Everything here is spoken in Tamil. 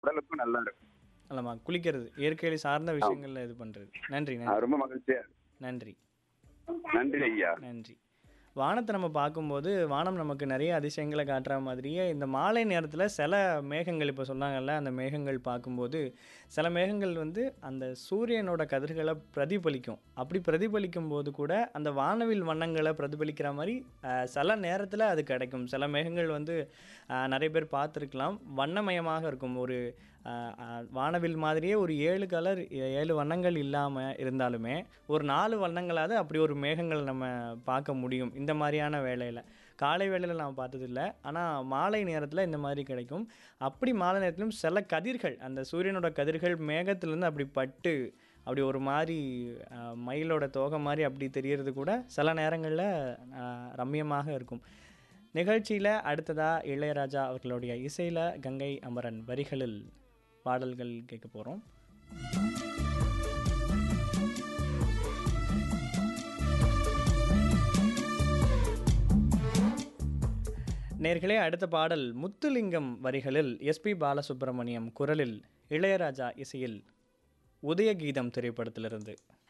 உடலுக்கும் நல்லா இருக்கும் ஆமாம் குளிக்கிறது இயற்கையை சார்ந்த விஷயங்கள்ல இது பண்ணுறது நன்றி ஆ, நன்றி ரொம்ப மகிழ்ச்சியா இருக்கு. நன்றி நன்றி ஐயா நன்றி வானத்தை நம்ம பார்க்கும்போது வானம் நமக்கு நிறைய அதிசயங்களை காட்டுற மாதிரியே இந்த மாலை நேரத்தில் சில மேகங்கள் இப்போ சொன்னாங்கல்ல அந்த மேகங்கள் பார்க்கும்போது சில மேகங்கள் வந்து அந்த சூரியனோட கதிர்களை பிரதிபலிக்கும் அப்படி பிரதிபலிக்கும் போது கூட அந்த வானவில் வண்ணங்களை பிரதிபலிக்கிற மாதிரி அஹ், சில நேரத்தில் அது கிடைக்கும் சில மேகங்கள் வந்து அஹ், நிறைய பேர் பார்த்துருக்கலாம் வண்ணமயமாக இருக்கும் ஒரு அஹ், அஹ், வானவில் மாதிரியே ஒரு ஏழு கலர் ஏழு வண்ணங்கள் இல்லாமல் இருந்தாலுமே ஒரு நாலு வண்ணங்களாவது அப்படி ஒரு மேகங்கள் நம்ம பார்க்க முடியும் இந்த மாதிரியான வேலையில் காலை வேளையில் நான் பார்த்ததில்ல ஆனால் மாலை நேரத்தில் இந்த மாதிரி கிடைக்கும் அப்படி மாலை நேரத்திலும் சில கதிர்கள் அந்த சூரியனோட கதிர்கள் மேகத்திலேருந்து அப்படி பட்டு அப்படி ஒரு மாதிரி அஹ், மயிலோட தோகை மாதிரி அப்படி தெரியறது கூட சில நேரங்களில் ரம்மியமாக இருக்கும் நிகழ்ச்சியில் அடுத்ததாக இளையராஜா அவர்களுடைய இசையில் கங்கை அமரன் வரிகளில் பாடல்கள் கேட்க போகிறோம் நேர்களே அடுத்த பாடல் முத்துலிங்கம் வரிகளில் எஸ்பி பாலசுப்ரமணியம் குரலில் இளையராஜா இசையில் உதயகீதம் திரைப்படத்திலிருந்து